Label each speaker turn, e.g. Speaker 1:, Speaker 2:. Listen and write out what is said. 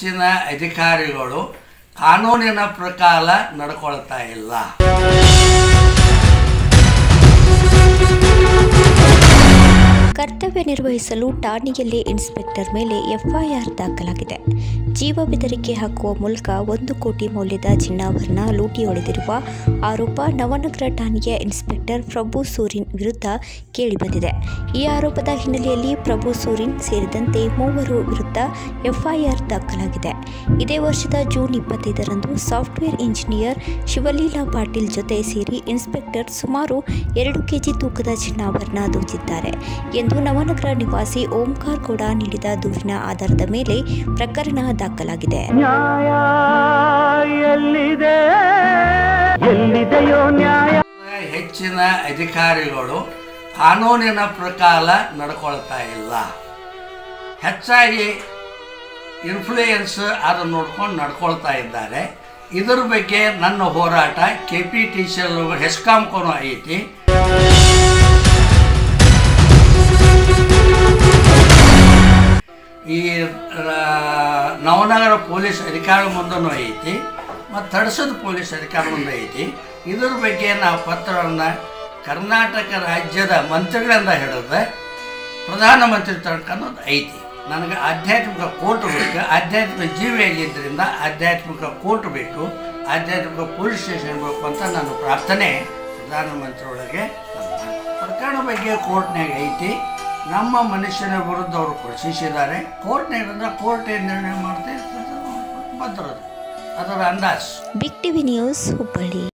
Speaker 1: ಹೆಚ್ಚಿನ ಅಧಿಕಾರಿಗಳು ಕಾನೂನಿನ ಪ್ರಕಾರ ನಡ್ಕೊಳ್ತಾ ಇಲ್ಲ
Speaker 2: ಕರ್ತವ್ಯ ನಿರ್ವಹಿಸಲು ಠಾಣೆಯಲ್ಲಿ ಇನ್ಸ್ಪೆಕ್ಟರ್ ಮೇಲೆ ಎಫ್ಐಆರ್ ದಾಖಲಾಗಿದೆ ಜೀವ ಬೆದರಿಕೆ ಹಾಕುವ ಮೂಲಕ ಒಂದು ಕೋಟಿ ಮೌಲ್ಯದ ಚಿನ್ನಾಭರಣ ಲೂಟಿ ಹೊಡೆದಿರುವ ಆರೋಪ ನವನಗರ ಠಾಣೆಯ ಇನ್ಸ್ಪೆಕ್ಟರ್ ಪ್ರಭು ಸೂರಿನ್ ವಿರುದ್ಧ ಕೇಳಿಬಂದಿದೆ ಈ ಆರೋಪದ ಹಿನ್ನೆಲೆಯಲ್ಲಿ ಪ್ರಭು ಸೂರಿನ್ ಸೇರಿದಂತೆ ಮೂವರು ವಿರುದ್ಧ ಎಫ್ಐಆರ್ ದಾಖಲಾಗಿದೆ ಇದೇ ವರ್ಷದ ಜೂನ್ ಇಪ್ಪತ್ತೈದರಂದು ಸಾಫ್ಟ್ವೇರ್ ಇಂಜಿನಿಯರ್ ಶಿವಲೀಲಾ ಪಾಟೀಲ್ ಜೊತೆ ಸೇರಿ ಇನ್ಸ್ಪೆಕ್ಟರ್ ಸುಮಾರು ಎರಡು ಕೆಜಿ ತೂಕದ ಚಿನ್ನಾಭರಣ ದೋಚಿದ್ದಾರೆ ಎಂದು ನವನಗರ ನಿವಾಸಿ ಓಂಕಾರ್ ಗೌಡ ನೀಡಿದ ದೂರಿನ ಆಧಾರದ ಮೇಲೆ ಪ್ರಕರಣ ದಾಖಲಾಗಿದೆ
Speaker 3: ನ್ಯಾಯ ಎಲ್ಲಿದೆ ಎಲ್ಲಿದೆಯೋ ನ್ಯಾಯ
Speaker 1: ಹೆಚ್ಚಿನ ಅಧಿಕಾರಿಗಳು ಕಾನೂನಿನ ಪ್ರಕಾರ ನಡ್ಕೊಳ್ತಾ ಇಲ್ಲ ಹೆಚ್ಚಾಗಿ ಇನ್ಫ್ಲೂಯೆನ್ಸ್ ಅದು ನೋಡ್ಕೊಂಡು ನಡ್ಕೊಳ್ತಾ ಇದ್ದಾರೆ ಇದ್ರ ಬಗ್ಗೆ ನನ್ನ ಹೋರಾಟ K P T C L ಹೆಸ್ಕಾಂಕೋನು ಐತಿ ಈ ಆ, ನವನಗರ ಪೊಲೀಸ್ ಅಧಿಕಾರ ಮುಂದೂ ಐತಿ ಮತ್ತು ತಡಸದ ಪೊಲೀಸ್ ಅಧಿಕಾರ ಮುಂದೆ ಐತಿ ಇದ್ರ ಬಗ್ಗೆ ನಾವು ಪತ್ರವನ್ನು ಕರ್ನಾಟಕ ರಾಜ್ಯದ ಮಂತ್ರಿಗಳಿಂದ ಹಿಡಿದು ಪ್ರಧಾನಮಂತ್ರಿ ತನಕ ಅನ್ನೋದು ಐತಿ ನನಗೆ ಆಧ್ಯಾತ್ಮಿಕ ಕೋರ್ಟ್ ಬೇಕು ಆಧ್ಯಾತ್ಮಿಕ ಜೀವಿಯಾಗಿದ್ದರಿಂದ ಆಧ್ಯಾತ್ಮಿಕ ಕೋರ್ಟ್ ಬೇಕು ಆಧ್ಯಾತ್ಮಿಕ ಪೊಲೀಸ್ ಸ್ಟೇಷನ್ ಬೇಕು ಅಂತ ನನ್ನ ಪ್ರಾರ್ಥನೆ ಪ್ರಧಾನಮಂತ್ರಿ ಒಳಗೆ ನಾನು ಮಾಡ್ತೀನಿ. ಪ್ರಕರಣ ಬಗ್ಗೆ ಕೋರ್ಟ್ನಾಗ ಐತಿ ನಮ್ಮ ಮನುಷ್ಯನ ವಿರುದ್ಧ ಅವರು ಪ್ರಶ್ನಿಸಿದ್ದಾರೆ ಕೋರ್ಟ್ನಾಗ ಅಂದ್ರೆ ಕೋರ್ಟ್ ಏನು ನಿರ್ಣಯ ಮಾಡ್ತೇವೆ ಬದ್ಧರದು ಅದರ ಅಂದಾಜು
Speaker 2: ಬಿಗ್ ಟಿವಿ ನ್ಯೂಸ್ ಹುಬ್ಬಳ್ಳಿ